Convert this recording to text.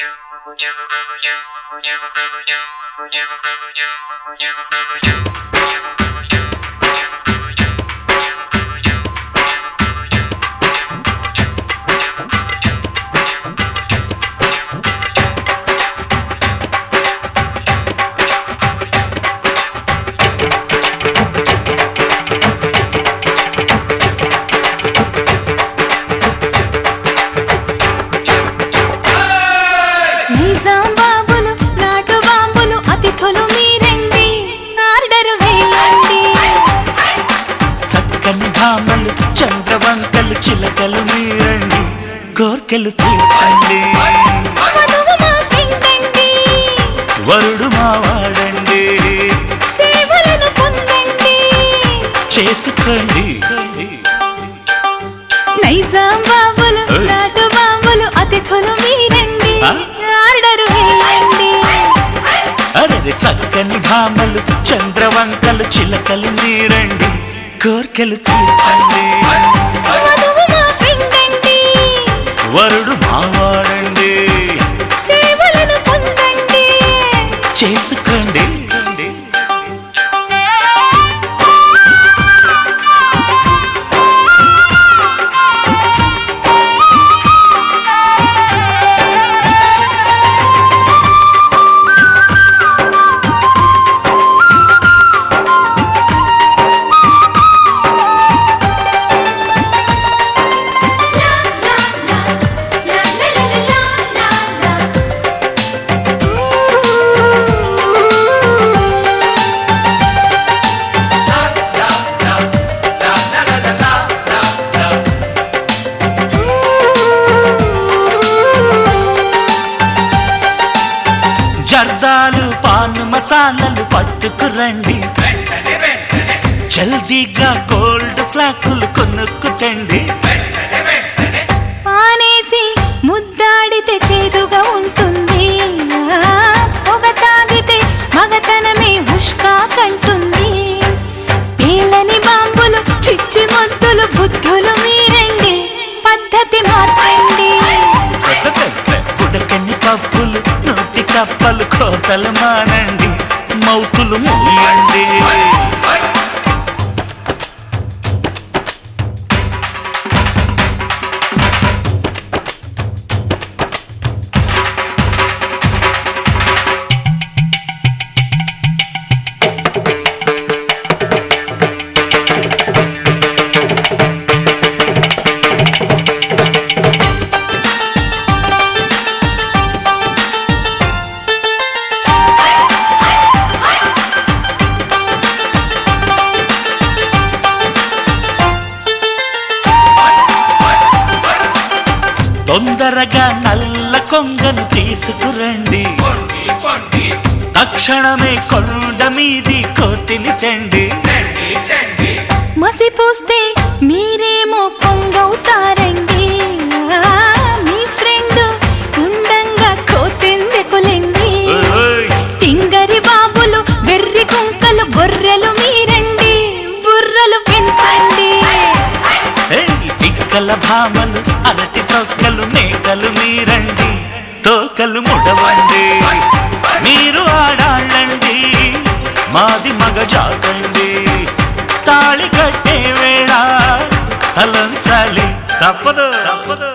నిజాం బాబులు నాటు బాంబులు అతిథులు మీరండి ఆర్డర్ వేయండి చక్కని భామలు చంద్రవంకలు చిలకలు మీరండి కోర్కెలు తీర్చండి వధువు మా ఫ్రెండ్ అండి వరుడు మావాడండి సేవలను పొందండి చేసుకోండి నైజాం బాబులు ఏయ్. నాటు బాంబులు అతిథులు మీరండి ఆ? ఆర్డర్ వేయండి అరే చక్కని భామలు చంద్రవంకలు చిలకలు మీరండి కోర్కెలు తీర్చండి వధువు మా ఫ్రెండ్ అండి వరుడు మావాడండి సేవలను పొందండి చేసుకోండి జర్దాలు పాను మసాలాలు పట్టుకురండి జల్దీగా గోల్డ్ ఫ్లాకులు కొనుక్కుతండి పానేసి ముద్దాడితే చేదుగా ఉంటుంది ఆ, పొగ తాగితే మగతనమే హుష్కా కంటుంది పేలని బాంబులు పిచ్చి మొద్దులు బుద్ధులు మీరండి పద్ధతి మార్చండి ఉడకని పప్పులు నోటి కప్పలు కోతలు మానండి మౌతులు మూయండి తొందరగా నల్ల కొంగను తీసుకురండి తక్షణమే కొండ మీది కోతిని తండి మసిపూస్తే మీరేమో పొంగవుతారండి ఆ, మీ ఫ్రెండ్ ఉండంగా కోతెందుకులండి ఓయ్, తింగరి బాబులు వెర్రి కుంకలు గొర్రెలు మీరండి బుర్రలు పెంచండి ఏయ్, తిక్కల భామలు అరటి తొక్కలు మేకలు మీరండి తోకలు ముడవండి మీరు ఆడాళ్ళండి మాది మగ జాతండి తాళి కట్టే వేళ తలంచాలి తప్పదు తప్పదు